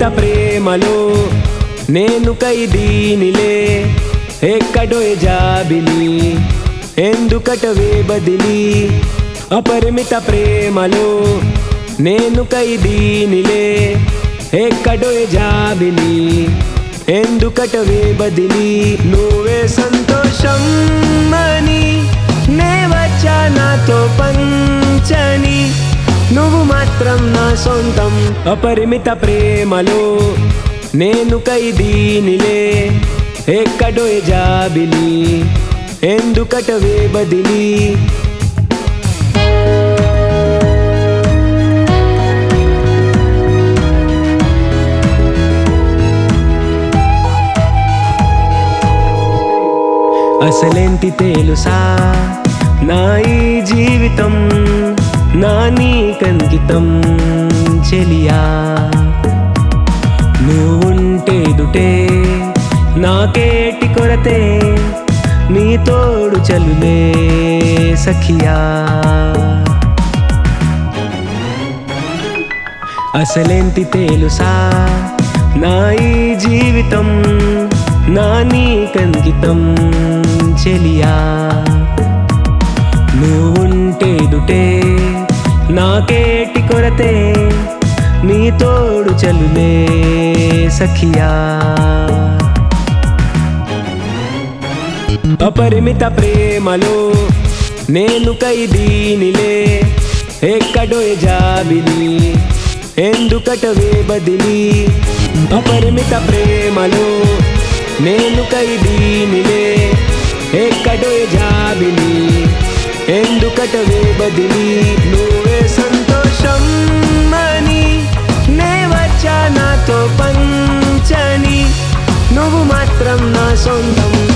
ప్రేమలో నేను ఖైదీనిలే ఎక్కడో ఏ జాబిలి ఎందుకటవే బదిలి అపరిమిత ప్రేమలో నేను ఖైదీనిలే ఎక్కడో ఏ జాబిలి ఎందుకటవే బదిలి నువ్వే సంతోషం అని నే వచ్చా నాతో పంచని నువ్వు మాత్రం నా సొంతం అపరిమిత ప్రేమలో నేను ఖైదీనిలే ఎక్కడో ఏ జాబిలి ఎందుకటవే బదిలి అసలేంటి తెలుసా నా ఈ జీవితం నా నీకంకితం చెలియా నువ్వుంటే దుటే నాకేటి కొరతే నీ తోడు చలులే సఖియా అసలేంటి తెలుసా నా ఈ జీవితం నా నీకంకితం చెలియా నువ్వుంటే దుటే నాకేటి కొరతే నీ తోడు చలులే సఖియా అపరిమిత ప్రేమలో నేను ఖైదీనిలే ఎక్కడో ఏ జాబిలి ఎందుకటవే బదిలి అపరిమిత ప్రేమలో నేను ఖైదీనిలే ఎక్కడో ఏ జాబిలి ఎందుకటవే బదిలి నువ్వే సంతోషం అని నే వచ్చా నాతో పంచని నువ్వు మాత్రం నా సొంతం